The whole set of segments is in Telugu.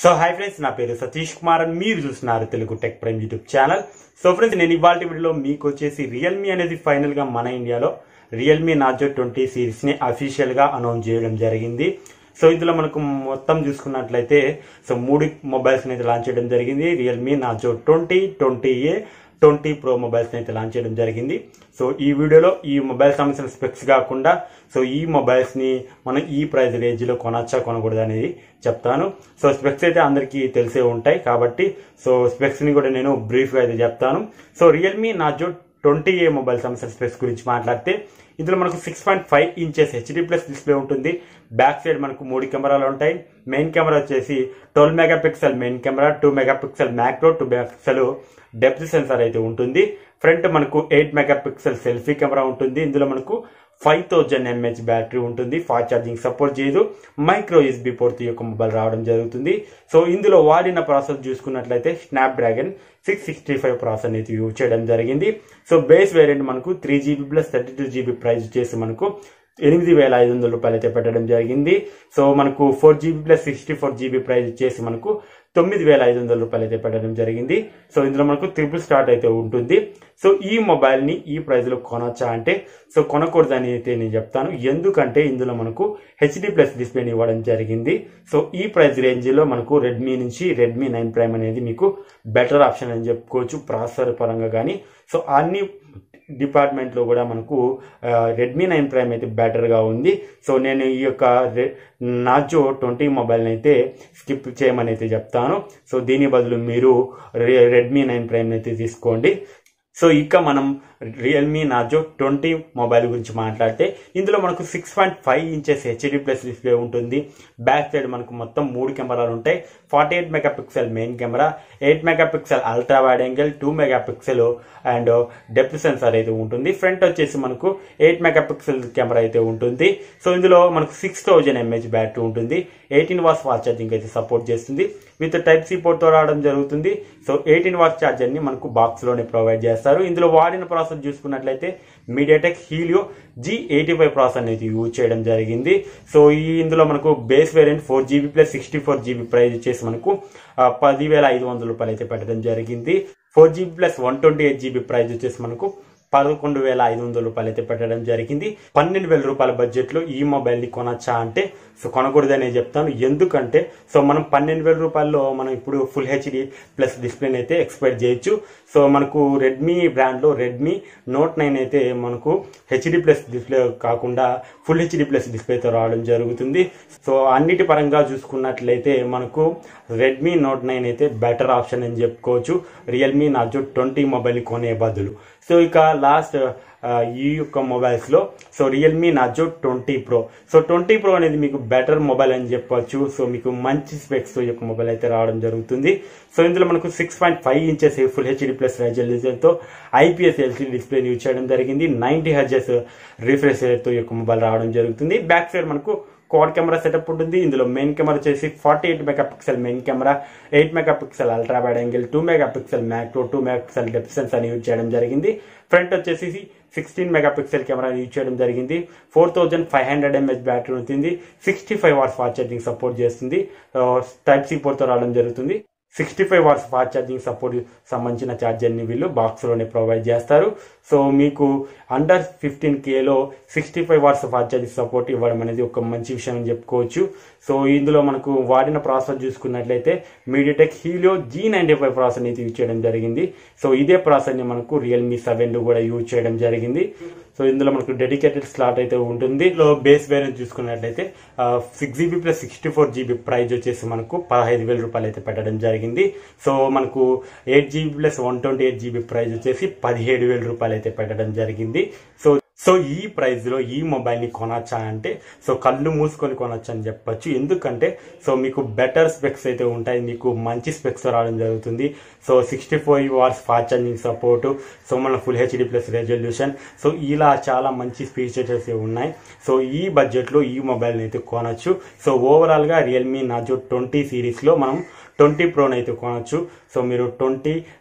సో హాయ్ ఫ్రెండ్స్ నా పేరు సతీష్ కుమార్ అని మీరు చూస్తున్నారు Telugu Tech Prime YouTube channel so friends నేను ఇవాళ వీడియోలో మీకు వచ్చేసి రియల్మీ అనేది ఫైనల్ గా మన ఇండియాలో రియల్మీ నాజో ట్వంటీ సిరీస్ ని అఫీషియల్ గా అనౌన్స్ చేయడం జరిగింది సో ఇందులో మనకు మొత్తం చూసుకున్నట్లయితే సో మూడు మొబైల్స్ అయితే లాంచ్ చేయడం జరిగింది Realme Narzo twenty twenty A twenty pro mobiles అయితే లాంచ్ చేయడం జరిగింది సో ఈ వీడియోలో ఈ మొబైల్ సంబంధించిన స్పెక్స్ కాకుండా సో ఈ మొబైల్స్ ని మనం ఈ ప్రైస్ రేంజ్ లో కొనచ్చా కొనకూడదు అనేది చెప్తాను సో స్పెక్స్ అయితే అందరికీ తెలిసే ఉంటాయి కాబట్టి సో స్పెక్స్ ని కూడా నేను బ్రీఫ్ గా అయితే చెప్తాను so Realme Narzo twenty A mobile సంబంధించిన స్పెక్స్ గురించి మాట్లాడితే ఇందులో మనకు six point five inches HD plus display ఉంటుంది బ్యాక్ సైడ్ మనకు మూడు కెమెరాలు ఉంటాయి మెయిన్ కెమెరా వచ్చేసి twelve mega pixel main camera two mega pixel macro two mega pixel depth sensor అయితే ఉంటుంది ఫ్రంట్ మనకు eight mega pixel selfie camera ఉంటుంది ఇందులో మనకు ఫైవ్ థౌజండ్ ఎంహెచ్ బ్యాటరీ ఉంటుంది ఫాస్ట్ ఛార్జింగ్ సపోర్ట్ చేయదు మైక్రో ఎస్బీ పోర్ట్ యొక్క మొబైల్ రావడం జరుగుతుంది సో ఇందులో వాడిన ప్రాసెస్ చూసుకున్నట్లయితే Snapdragon six sixty five process అనేది యూజ్ చేయడం జరిగింది సో బేస్ వేరియంట్ మనకు three GB plus thirty two GB price వచ్చేసి మనకు ఎనిమిది వేల ఐదు వందల రూపాయలు అయితే పెట్టడం జరిగింది సో మనకు four GB plus sixty four GB price వచ్చేసి మనకు తొమ్మిది వేల ఐదు వందల రూపాయలు అయితే పెట్టడం జరిగింది సో ఇందులో మనకు త్రిపుల్ స్టార్ట్ అయితే ఉంటుంది సో ఈ మొబైల్ ని ఈ ప్రైస్ లో కొనొచ్చా అంటే సో కొనకూడదని అయితే నేను చెప్తాను ఎందుకంటే ఇందులో మనకు హెచ్డి ప్లస్ డిస్ప్లేని ఇవ్వడం జరిగింది సో ఈ ప్రైస్ రేంజ్ లో మనకు రెడ్మీ నుంచి రెడ్మీ నైన్ ప్రైమ్ అనేది మీకు బెటర్ ఆప్షన్ అని చెప్పుకోవచ్చు ప్రాసెసర్ పరంగా కానీ సో అన్ని డిపార్ట్మెంట్ లో కూడా మనకు రెడ్మీ నైన్ ప్రైమ్ అయితే బెటర్ గా ఉంది సో నేను ఈ యొక్క నాజో ట్వంటీ మొబైల్ అయితే స్కిప్ చేయమని అయితే చెప్తాను సో దీని బదులు మీరు రెడ్మీ నైన్ ప్రైమ్ అయితే తీసుకోండి సో ఇక మనం రియల్మీ నాజో ట్వంటీ మొబైల్ గురించి మాట్లాడితే ఇందులో మనకు six point five inches HD plus display ఉంటుంది బ్యాక్ సైడ్ మనకు మొత్తం మూడు కెమెరాలు ఉంటాయి forty eight mega pixel main camera eight mega pixel ultra wide angle two mega pixel and depth sensor అయితే ఉంటుంది ఫ్రంట్ వచ్చేసి మనకు ఎయిట్ మెగా పిక్సెల్ కెమెరా అయితే ఉంటుంది సో ఇందులో మనకు సిక్స్ థౌజండ్ ఎంహెచ్ బ్యాటరీ ఉంటుంది ఎయిటీన్ వాట్స్ ఫాస్ట్ ఛార్జింగ్ అయితే సపోర్ట్ చేస్తుంది విత్ టైప్ సి పోర్ట్ తో రావడం జరుగుతుంది సో ఎయిటీన్ వాట్స్ ఛార్జర్ ని మనకు బాక్స్ లోనే ప్రొవైడ్ చేస్తారు ఇందులో వాడిన ప్రాసెస్ చూసుకున్నట్లయితే MediaTek Helio G eighty five process అనేది యూజ్ చేయడం జరిగింది సో ఈ ఇందులో మనకు base variant four GB plus sixty four GB price వచ్చేసి మనకు పదివేల ఐదు వందల రూపాయలు అయితే పెట్టడం జరిగింది four GB plus one twenty eight GB price వచ్చేసి మనకు పదకొండు వేల ఐదు వందల రూపాయలు అయితే పెట్టడం జరిగింది పన్నెండు వేల రూపాయల బడ్జెట్ లో ఈ మొబైల్ ని కొనొచ్చా అంటే సో కొనకూడదనే చెప్తాను ఎందుకంటే సో మనం పన్నెండు వేల రూపాయల్లో మనం ఇప్పుడు ఫుల్ హెచ్డి ప్లస్ డిస్ప్లేని అయితే ఎక్స్పెక్ట్ చేయొచ్చు సో మనకు రెడ్మీ బ్రాండ్ లో రెడ్మీ నోట్ నైన్ అయితే మనకు హెచ్డి ప్లస్ డిస్ప్లే కాకుండా ఫుల్ హెచ్డి ప్లస్ డిస్ప్లేతో రావడం జరుగుతుంది సో అన్నిటి పరంగా చూసుకున్నట్లయితే మనకు రెడ్మీ నోట్ నైన్ అయితే బెటర్ ఆప్షన్ అని చెప్పుకోవచ్చు రియల్మీ నాజో ట్వంటీ మొబైల్ కొనే బదులు సో ఇక లాస్ట్ ఈ యొక్క మొబైల్స్ లో so Realme Narzo twenty pro so twenty pro అనేది మీకు బెటర్ మొబైల్ అని చెప్పొచ్చు సో మీకు మంచి స్పెక్స్ యొక్క మొబైల్ అయితే రావడం జరుగుతుంది సో ఇందులో మనకు six point five inches full HD plus resolution తో ఐపీఎస్ ఎల్సీడీ డిస్ప్లే యూజ్ చేయడం జరిగింది నైన్టీ హెచ్ఎస్ రిఫ్రెష్ తో యొక్క మొబైల్ రావడం జరుగుతుంది బ్యాక్ సైడ్ మనకు క్వాడ్ కెమెరా సెటప్ ఉంటుంది ఇందులో మెయిన్ కెమెరా వచ్చేసి forty eight mega pixel main camera eight mega pixel ultra wide angle two mega pixel macro two mega pixel depth sensor use చేయడం జరిగింది ఫ్రంట్ వచ్చేసి sixteen mega pixel camera use చేయడం జరిగింది four thousand five hundred mAh battery ఉంటుంది sixty five watts fast charging support చేస్తుంది టైప్ సి పోర్ట్తో రావడం జరుగుతుంది sixty five watts fast charging support సంబంధించిన ఛార్జర్ని వీళ్ళు బాక్స్లోనే ప్రొవైడ్ చేస్తారు సో మీకు అండర్ ఫిఫ్టీన్ కేలో sixty five watts fast charging support ఇవ్వడం అనేది ఒక మంచి విషయం అని చెప్పుకోవచ్చు సో ఇందులో మనకు వాడిన ప్రాసెస్ చూసుకున్నట్లయితే MediaTek Helio G ninety five process అనేది యూజ్ చేయడం జరిగింది సో ఇదే ప్రాసెస్ని మనకు రియల్మీ సెవెన్లో కూడా యూజ్ చేయడం జరిగింది సో ఇందులో మనకు డెడికేటెడ్ స్లాట్ అయితే ఉంటుంది ఇందులో బేస్ వేరియంట్ చూసుకున్నట్లయితే six GB plus sixty four GB price వచ్చేసి మనకు పదహైదు వేల రూపాయలు అయితే పెట్టడం జరిగింది సో మనకు eight GB plus one twenty eight GB price వచ్చేసి పదిహేడు వేల రూపాయలు అయితే పెట్టడం జరిగింది సో సో ఈ ప్రైస్ లో ఈ మొబైల్ ని కొనొచ్చా అంటే సో కళ్ళు మూసుకొని కొనొచ్చు అని చెప్పొచ్చు ఎందుకంటే సో మీకు బెటర్ స్పెక్స్ అయితే ఉంటాయి మీకు మంచి స్పెక్స్ రావడం జరుగుతుంది so sixty four hours fast charging support so మన full HD plus resolution so ఇలా చాలా మంచి ఫీచర్స్ ఉన్నాయి సో ఈ బడ్జెట్ లో ఈ మొబైల్ అయితే కొనొచ్చు సో ఓవరాల్ గా రియల్మీ నాజో ట్వంటీ సిరీస్ లో మనం ట్వంటీ ప్రోని అయితే కొనొచ్చు సో మీరు ట్వంటీ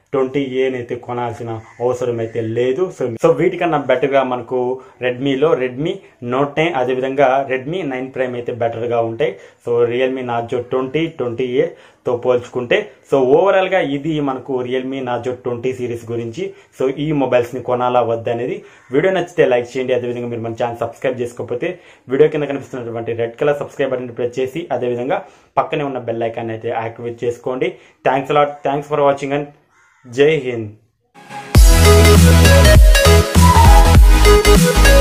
ట్వంటీ ఏనైతే కొనాల్సిన అవసరం అయితే లేదు సో సో వీటికన్నా బెటర్ గా మనకు రెడ్మీలో రెడ్మీ నోట్ నైన్ అదేవిధంగా రెడ్మీ నైన్ ప్రైమ్ అయితే బెటర్ గా ఉంటాయి so Realme Narzo twenty twenty A తో పోల్చుకుంటే సో ఓవరాల్ గా ఇది మనకు రియల్మీ నార్జో ట్వంటీ సిరీస్ గురించి సో ఈ మొబైల్స్ ని కొనాలా వద్దా అనేది వీడియో నచ్చితే లైక్ చేయండి అదేవిధంగా మీరు మన ఛానల్ సబ్స్క్రైబ్ చేసుకోకపోతే వీడియో కింద కనిపిస్తున్నటువంటి red colour subscribe button press చేసి అదేవిధంగా పక్కనే ఉన్న బెల్ ఐకాన్ అయితే యాక్టివేట్ చేసుకోండి thanks a lot thanks for watching and జై హింద్